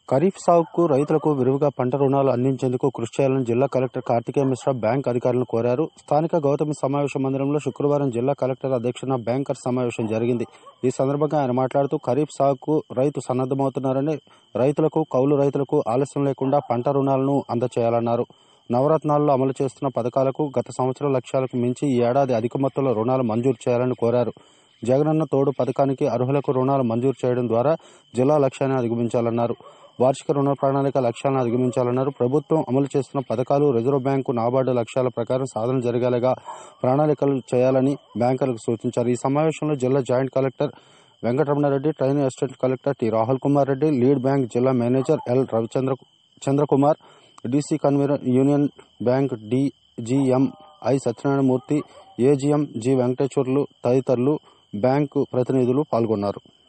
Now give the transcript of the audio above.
ఖరీఫ్ సాగుకు రైతులకు విరివిగా పంట రుణాలు అందించేందుకు కృషి చేయాలని జిల్లా కలెక్టర్ కార్తికేయ మిశ్రా బ్యాంక్ అధికారులను కోరారు స్థానిక గౌతమి సమావేశ మందిరంలో శుక్రవారం జిల్లా కలెక్టర్ అధ్యక్షతన బ్యాంకర్ సమావేశం జరిగింది ఈ సందర్భంగా ఆయన మాట్లాడుతూ ఖరీఫ్ సాగుకు రైతు సన్నద్దమవుతున్నారని రైతులకు కౌలు రైతులకు ఆలస్యం లేకుండా పంట రుణాలను అందచేయాలన్నారు నవరత్నాల్లో అమలు చేస్తున్న పథకాలకు గత సంవత్సరం లక్ష్యాలకు మించి ఈ ఏడాది అధిక మొత్తంలో రుణాలు మంజూరు చేయాలని కోరారు జగనన్న తోడు పథకానికి అర్హులకు రుణాలు మంజూరు చేయడం ద్వారా జిల్లా లక్ష్యాన్ని అధిగమించాలన్నారు వార్షిక రుణ ప్రణాళిక లక్ష్యాలను అధిగమించాలన్నారు ప్రభుత్వం అమలు చేస్తున్న పథకాలు రిజర్వ్ బ్యాంకు నాబార్డు లక్ష్యాల ప్రకారం సాధన జరగాలిగా ప్రణాళికలు చేయాలని బ్యాంకర్లకు సూచించారు ఈ సమావేశంలో జిల్లా joint collector Venkataramana Reddy training assistant collector T Rahul Kumar Reddy lead bank జిల్లా manager L Ravichandra Chandrakumar DC convener union bank DGM I Satyanarayanamurthy AGM G Venkateswarlu తదితరులు బ్యాంకు ప్రతినిధులు పాల్గొన్నారు